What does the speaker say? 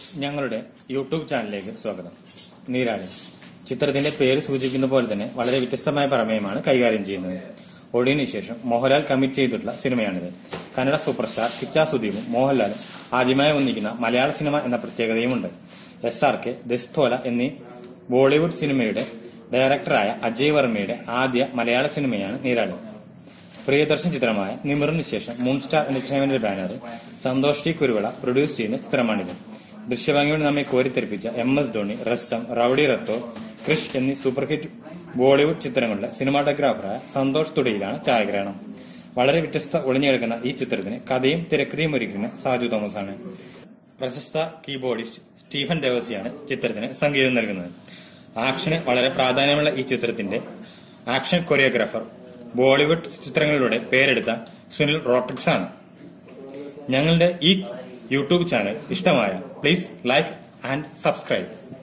ഞങ്ങളുടെ യൂട്യൂബ് ചാനലിലേക്ക് സ്വാഗതം നീരാളി ചിത്രത്തിന്റെ പേര് സൂചിപ്പിക്കുന്ന പോലെ തന്നെ വളരെ വ്യത്യസ്തമായ പ്രമേയമാണ് കൈകാര്യം ചെയ്യുന്നത് ഒടിയന് ശേഷം മോഹൻലാൽ കമ്മിറ്റ് ചെയ്തിട്ടുള്ള സിനിമയാണിത് കന്നഡ സൂപ്പർ സ്റ്റാർ കിച്ച സുദീപും മോഹൻലാലും ആദ്യമായി ഒന്നിക്കുന്ന മലയാള സിനിമ എന്ന പ്രത്യേകതയുമുണ്ട് എസ് ആർ കെ ദസ്തോല എന്നീ ബോളിവുഡ് സിനിമയുടെ ഡയറക്ടറായ അജയ് വർമ്മയുടെ ആദ്യ മലയാള സിനിമയാണ് നീരാളി പ്രിയദർശൻ ചിത്രമായ നിമിറിന് ശേഷം മൂൺസ്റ്റാർ എന്റർടൈൻമെന്റ് ബാനറിൽ സന്തോഷ് ടി കുരുവിള പ്രൊഡ്യൂസ് ചെയ്യുന്ന ചിത്രമാണിത് ദൃശ്യഭംഗിയോട് നമ്മെ കോരിത്തെറിപ്പിച്ച എം എസ് ധോണി റസ്തം റൌഡി റത്തോ ക്രിഷ് എന്നീ സൂപ്പർ ഹിറ്റ് ബോളിവുഡ് ചിത്രങ്ങളുടെ സിനിമാറ്റോഗ്രാഫറായ സന്തോഷ് തുടിയിലാണ് ഛായാഗ്രഹണം വളരെ വ്യത്യസ്ത ഒളിഞ്ഞുകിടക്കുന്ന ഈ ചിത്രത്തിന് കഥയും തിരക്കഥയും ഒരുക്കുന്ന സാജു തോമസ് ആണ് പ്രശസ്ത കീബോർഡിസ്റ്റ് സ്റ്റീഫൻ ദേവസിയാണ് ചിത്രത്തിന് സംഗീതം നൽകുന്നത് ആക്ഷന് വളരെ പ്രാധാന്യമുള്ള ഈ ചിത്രത്തിന്റെ ആക്ഷൻ കൊറിയോഗ്രാഫർ ബോളിവുഡ് ചിത്രങ്ങളിലൂടെ പേരെടുത്ത സുനിൽ റോട്രിക്സ് ആണ് ഞങ്ങളുടെ ഈ യൂട്യൂബ് ചാനൽ ഇഷ്ടമായ പ്ലീസ് ലൈക്ക് ആൻഡ് സബ്സ്ക്രൈബ്